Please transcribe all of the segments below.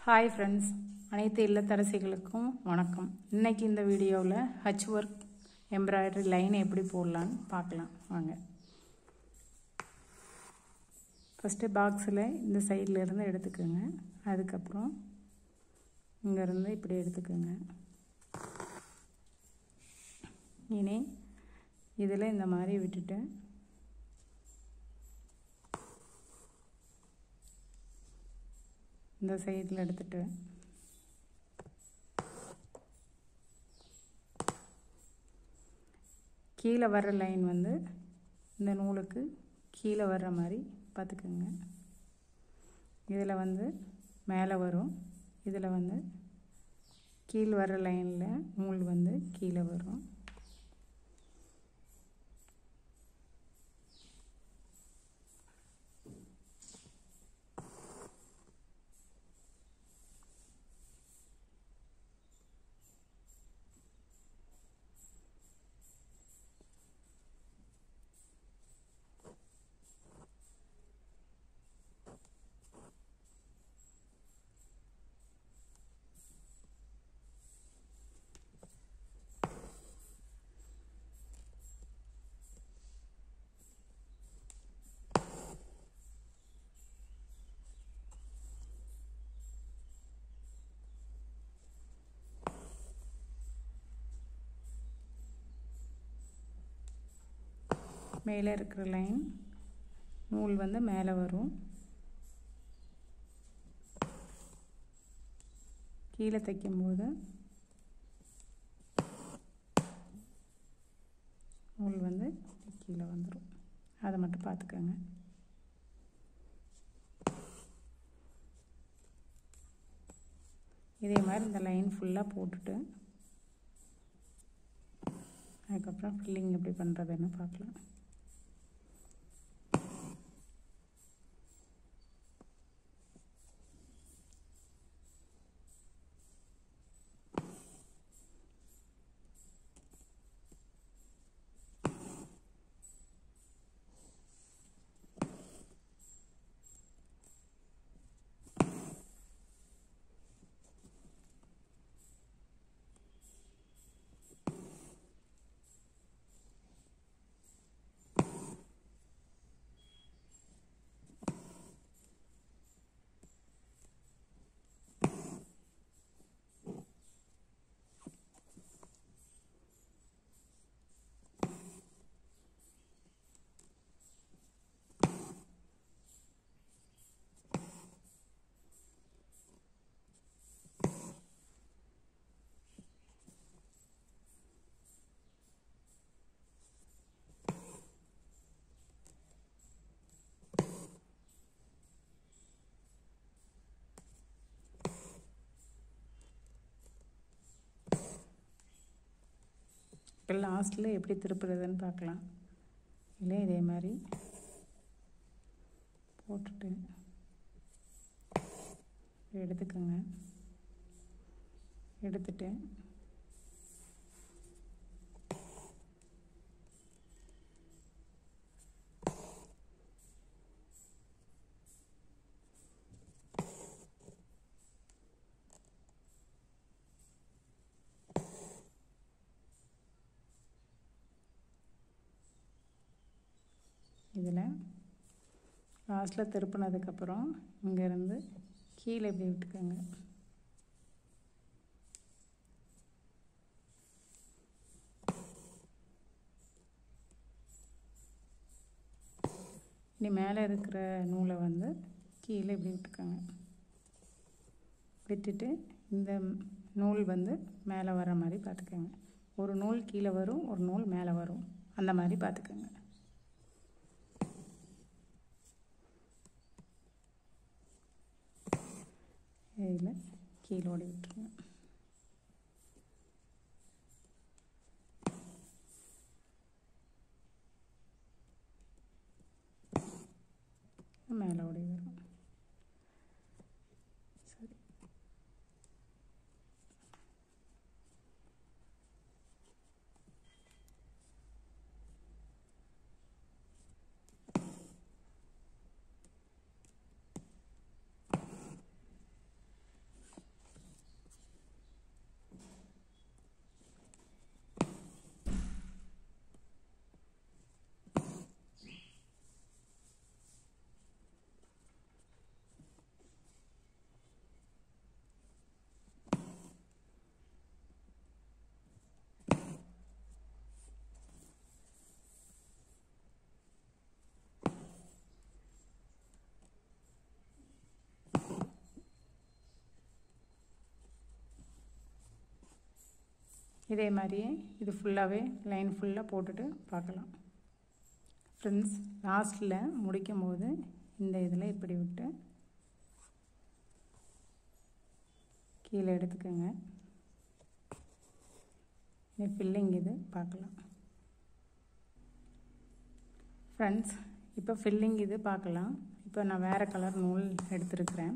hi friends அனைத்து இல்லத்தரசிகளுக்கும் வணக்கம் இன்னைக்கு இந்த வீடியோவில் ஹச் ஒர்க் எம்ப்ராய்டரி லைன் எப்படி போடலான்னு பார்க்கலாம் வாங்க ஃபஸ்ட்டு பாக்ஸில் இந்த சைடில் இருந்து எடுத்துக்கோங்க அதுக்கப்புறம் இங்கேருந்து இப்படி எடுத்துக்கோங்க இனி இதில் இந்த மாதிரி விட்டுட்டு இந்த சைடில் எடுத்துட்டு கீழே வர்ற லைன் வந்து இந்த நூலுக்கு கீழே வர்ற மாதிரி பார்த்துக்குங்க இதில் வந்து மேலே வரும் இதில் வந்து கீழ் வர்ற லைனில் நூல் வந்து கீழே வரும் மேலே இருக்கிற லைன் நூல் வந்து மேலே வரும் கீழே தைக்கும்போது நூல் வந்து கீழே வந்துடும் அதை மட்டும் பார்த்துக்கோங்க இதே மாதிரி இந்த லைன் ஃபுல்லாக போட்டுட்டு அதுக்கப்புறம் ஃபில்லிங் எப்படி பண்ணுறதுன்னு பார்க்கலாம் இப்போ லாஸ்ட்டில் எப்படி திருப்புறதுன்னு பார்க்கலாம் இல்லை இதே மாதிரி போட்டுட்டு எடுத்துக்கோங்க எடுத்துட்டு இதில் லாஸ்ட்டில் திருப்பினதுக்கப்புறம் இங்கேருந்து கீழே இப்படி விட்டுக்கோங்க இனி மேலே இருக்கிற நூலை வந்து கீழே இப்படி விட்டுக்கோங்க விட்டுட்டு இந்த நூல் வந்து மேலே வர மாதிரி பார்த்துக்கோங்க ஒரு நூல் கீழே வரும் ஒரு நூல் மேலே வரும் அந்த மாதிரி பார்த்துக்கோங்க இதில் கீழே ஓடி விட்டுருங்க மேலே ஓடி வரும் சரி இதே மாதிரியே இது ஃபுல்லாகவே லைன் ஃபுல்லாக போட்டுட்டு பார்க்கலாம் ஃப்ரெண்ட்ஸ் லாஸ்ட்டில் முடிக்கும் போது இந்த இதில் இப்படி விட்டு கீழே எடுத்துக்கோங்க இது ஃபில்லிங் இது பார்க்கலாம் ஃப்ரெண்ட்ஸ் இப்போ ஃபில்லிங் இது பார்க்கலாம் இப்போ நான் வேறு கலர் நூல் எடுத்துருக்கிறேன்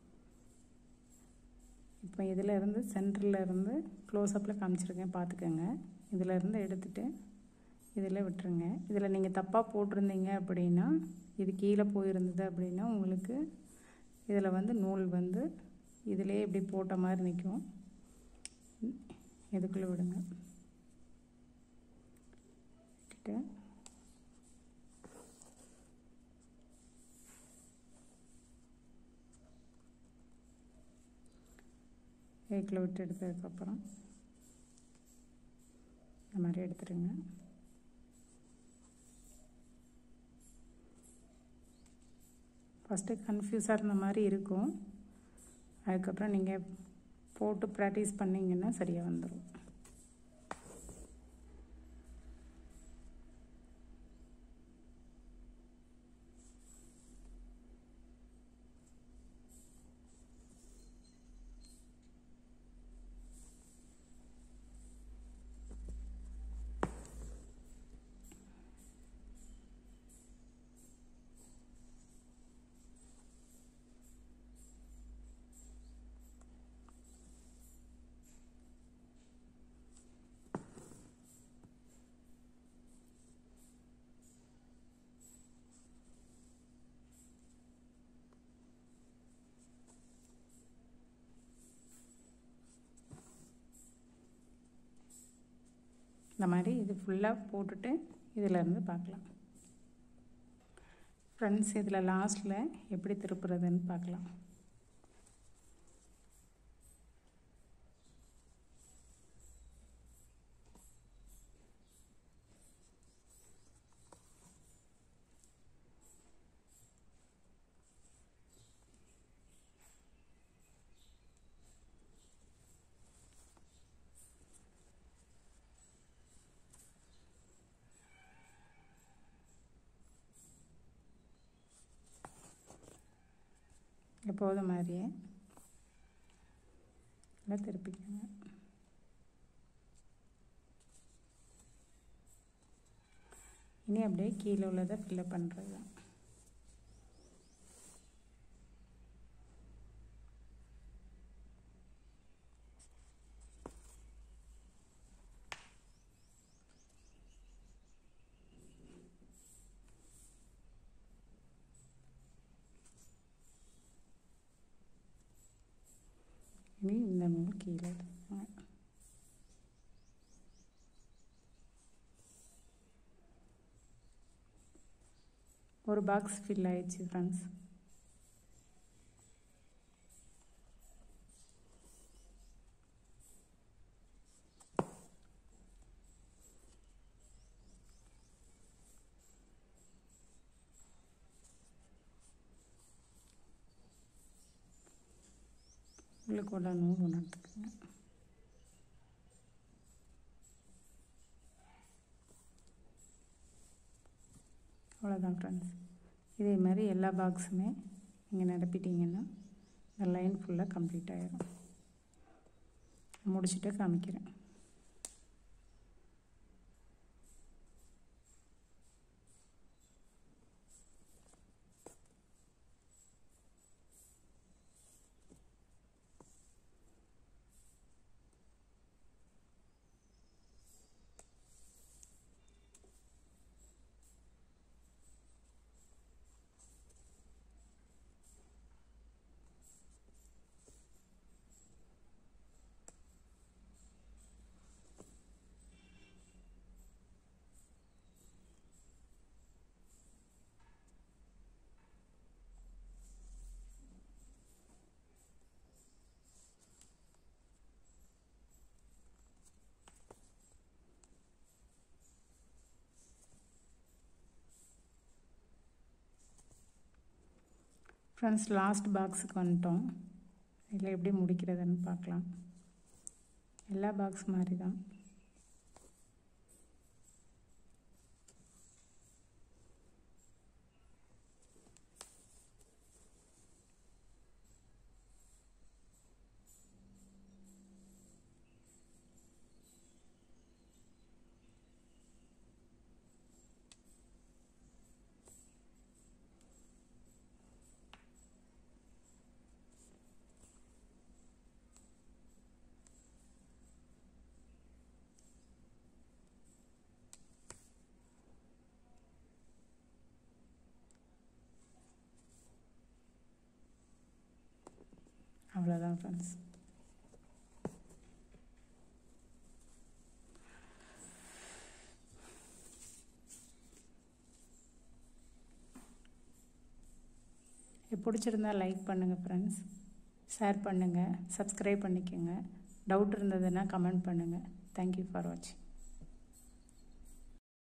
இப்போ இதில் இருந்து சென்டரில் இருந்து க்ளோஸ்அப்பில் காமிச்சிருக்கேன் பார்த்துக்கோங்க இதில் இருந்து எடுத்துகிட்டு இதில் விட்டுருங்க இதில் நீங்கள் தப்பாக போட்டிருந்தீங்க அப்படின்னா இது கீழே போயிருந்தது அப்படின்னா உங்களுக்கு இதில் வந்து நூல் வந்து இதிலே இப்படி போட்ட மாதிரி நிற்கும் இதுக்குள்ளே விடுங்க விட்டுட்டு ஏக்கில் விட்டு எடுத்ததுக்கப்புறம் இந்த மாதிரி எடுத்துடுங்க ஃபஸ்ட்டு கன்ஃபியூஸாக இருந்த மாதிரி இருக்கும் அதுக்கப்புறம் நீங்கள் போட்டு ப்ராக்டிஸ் பண்ணிங்கன்னா சரியாக வந்துடும் இந்த மாதிரி இது ஃபுல்லாக போட்டுட்டு இதிலேருந்து பார்க்கலாம் ஃப்ரெண்ட்ஸ் இதில் லாஸ்ட்டில் எப்படி திருப்புறதுன்னு பார்க்கலாம் எப்போதும் மாதிரியே எல்லாம் திருப்பிக்கோங்க இனி அப்படியே கீழே உள்ளதை ஃபில்லப் பண்ணுறது தான் இனி இந்த நூல் கீழே எடுத்துக்கோங்க ஒரு பாக்ஸ் ஃபில் ஆயிடுச்சு ஃப்ரெண்ட்ஸ் உங்களுக்கு ஒரு நூல் ஒன்று எடுத்துக்கோங்க அவ்வளோதான் ஃப்ரெண்ட்ஸ் இதே மாதிரி எல்லா பாக்ஸுமே நீங்கள் நிரப்பிட்டீங்கன்னா இந்த லைன் ஃபுல்லாக கம்ப்ளீட் ஆகிடும் முடிச்சுட்டு காமிக்கிறேன் ஃப்ரெண்ட்ஸ் லாஸ்ட் பாக்ஸுக்கு வந்துட்டோம் இதில் எப்படி முடிக்கிறதுன்னு பார்க்கலாம் எல்லா பாக்ஸ் மாதிரி தான் அவ்வளோதான் ஃப்ரெண்ட்ஸ் பிடிச்சிருந்தா லைக் பண்ணுங்கள் ஃப்ரெண்ட்ஸ் ஷேர் பண்ணுங்கள் சப்ஸ்கிரைப் பண்ணிக்கோங்க டவுட் இருந்ததுன்னா கமெண்ட் பண்ணுங்கள் தேங்க்யூ ஃபார் வாட்சிங்